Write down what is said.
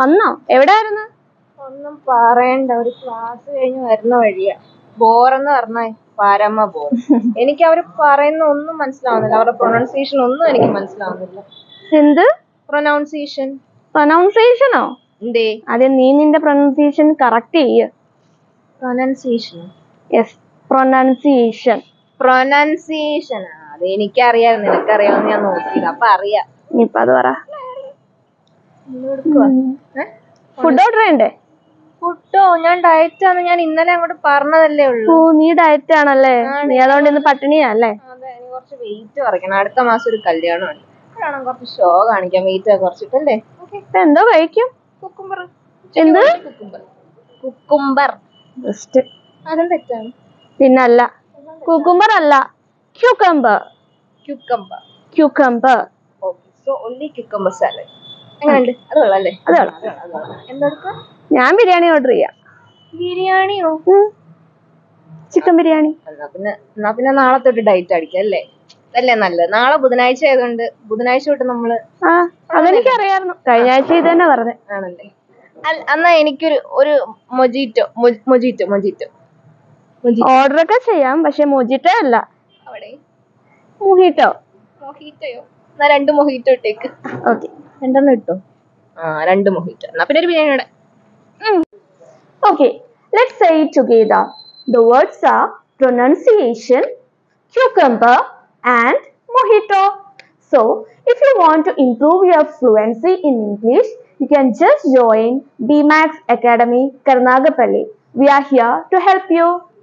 വന്നോ എവിടെയായിരുന്നു ഒന്നും പറയണ്ട ഒരു ക്ലാസ് കഴിഞ്ഞ് വരുന്ന വഴിയാ ബോറെന്ന് പറഞ്ഞാ പരമ ബോർ എനിക്ക് അവർ പറയുന്ന ഒന്നും മനസ്സിലാവുന്നില്ല അവരുടെ പ്രൊനൗൺസിയേഷൻ ഒന്നും എനിക്ക് മനസ്സിലാവുന്നില്ല എന്ത് പ്രൊനൗൺസിയേഷൻ പ്രൊനൗൺസിയേഷനോ എന്തേ അതെ നീ നിന്റെ പ്രൊനൗൺസിയേഷൻ കറക്റ്റ് ചെയ്യ പ്രൊനൗൺസിയേഷൻ യെസ് പ്രൊനൗൺസിയേഷൻ പ്രൊനൗൺസിയേഷൻ അത് എനിക്കറിയാം നിനക്കറിയാമെന്ന് ഞാൻ നോക്കിയത് അപ്പൊ അറിയാം ഇനിയിപ്പൊ അത് പറ എന്തെടുക്കുവാ? ഏ? ഫുഡ് ഓർഡർ ചെയ്യണ്ടേ ഫുഡോ ഞാൻ ഡയറ്റ് ആണ് ഞാൻ ഇന്നലെ അങ്ങോട്ട് പറഞ്ഞതല്ലേ ഓ ഉള്ളൂ നീ ഡയറ്റ് ആണല്ലേ നീ അതുകൊണ്ട് ഇന്ന് പട്ടിണിയാ അല്ലേ അതെ എനിക്ക് കുറച്ച് വെയിറ്റ് കുറയ്ക്കണം അടുത്ത മാസം ഒരു കല്യാണം ഉണ്ട് അപ്പോഴാണ് കുറച്ച് ഷോ കാണിക്കാം വെയിറ്റ് ഒക്കെ കുറച്ചിട്ടല്ലേ ഓക്കെ ഇപ്പൊ എന്തോ കഴിക്കും കുക്കുംബർ എന്ത് കുക്കുംബർ കുക്കുംബർ ബെസ്റ്റ് അതും തെറ്റാണ് പിന്നല്ല കുക്കുംബർ അല്ല cucumber cucumber cucumber okay so only cucumber salad എങ്ങനെയുണ്ട് അത് കൊള്ളാല്ലേ അത് കൊള്ളാം. അത് കൊള്ളാം. എന്തെടുക്കുക ഞാൻ ബിരിയാണി ഓർഡർ ചെയ്യാം ബിരിയാണിയോ ചിക്കൻ ബിരിയാണി എന്നാ പിന്നെ എന്നാ പിന്നെ നാളെ തൊട്ട് ഡയറ്റ് അടിക്കാം അല്ലേ അതല്ലേ നല്ലത് നാളെ ബുധനാഴ്ച ആയതുകൊണ്ട് ബുധനാഴ്ച തൊട്ട് നമ്മള് ആ അതെനിക്കറിയായിരുന്നു കഴിഞ്ഞ ആഴ്ച ഇത് തന്നെ പറഞ്ഞേ ആണല്ലേ അല്ല എന്നാ എനിക്കൊരു ഒരു mojito mojito mojito mojito order ഒക്കെ ചെയ്യാം പക്ഷെ മൊജിറ്റോ അല്ല അവിടെ മുഹിട്ടോ മൊഹീറ്റോയോ എന്നാ രണ്ട് മൊഹീറ്റോ ഇട്ടേക്ക് ഓക്കെ രണ്ടെണ്ണം ഇട്ടോ ആ രണ്ട് മൊഹീറ്റോ എന്നാ പിന്നെ ഒരു ബിരിയാണിയുടെ Okay, let's say it together. The words are pronunciation, cucumber, and mojito. So, if you want to improve your fluency in English, you can just join BMAX Academy Karnagapalli. We are here to help you.